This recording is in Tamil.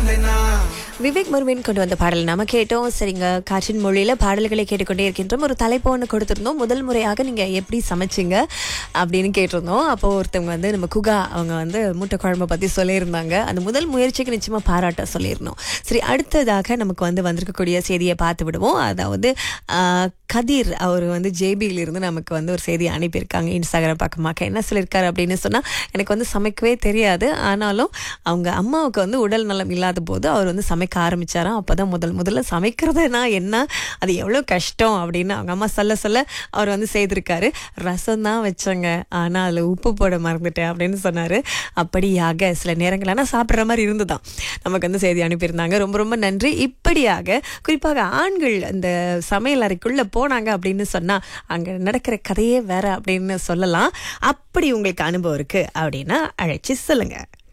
விவேக் முருவின் கொண்டு வந்த பாடல் நாம கேட்டோம் சரிங்க காற்றின் மொழியில பாடல்களை கேட்டுக்கொண்டே இருக்கின்றோம் ஒரு தலைப்பு ஒன்று கொடுத்திருந்தோம் முதல் முறையாக நீங்க எப்படி சமைச்சீங்க அப்படின்னு கேட்டிருந்தோம் அப்போ ஒருத்தவங்க வந்து நம்ம குகா அவங்க வந்து முட்டை குழம்பை பத்தி சொல்லியிருந்தாங்க அந்த முதல் முயற்சிக்கு நிச்சயமா பாராட்ட சொல்லியிருந்தோம் சரி அடுத்ததாக நமக்கு வந்து வந்திருக்கக்கூடிய செய்தியை பார்த்து விடுவோம் அதாவது ஆஹ், கதிர் அவர் வந்து ஜேபியில இருந்து நமக்கு வந்து ஒரு செய்தி அனுப்பியிருக்காங்க இன்ஸ்டாகிராம் பக்கமாக என்ன சொல்லியிருக்காரு அப்படின்னு சொன்னா எனக்கு வந்து சமைக்கவே தெரியாது ஆனாலும் அவங்க அம்மாவுக்கு வந்து உடல் நலம் இல்லாத போது அவர் வந்து சமைக்க ஆரம்பிச்சாராம் அப்பதான் முதல் முதல்ல சமைக்கிறதுனா என்ன அது எவ்வளோ கஷ்டம் அப்படின்னு அவங்க அம்மா சொல்ல சொல்ல அவர் வந்து செய்திருக்காரு ரசம் தான் வச்சேங்க ஆனா அதுல உப்பு போட மறந்துட்டேன் அப்படின்னு சொன்னாரு அப்படியாக சில நேரங்கள் ஆனால் சாப்பிட்ற மாதிரி இருந்துதான் நமக்கு வந்து செய்தி அனுப்பியிருந்தாங்க ரொம்ப ரொம்ப நன்றி இப்படியாக குறிப்பாக ஆண்கள் அந்த சமையல் அறைக்குள்ள போனாங்க அப்படின்னு சொன்னா அங்க நடக்கிற கதையே வேற அப்படின்னு சொல்லலாம் அப்படி உங்களுக்கு அனுபவம் இருக்கு அப்படின்னா அழைச்சி சொல்லுங்க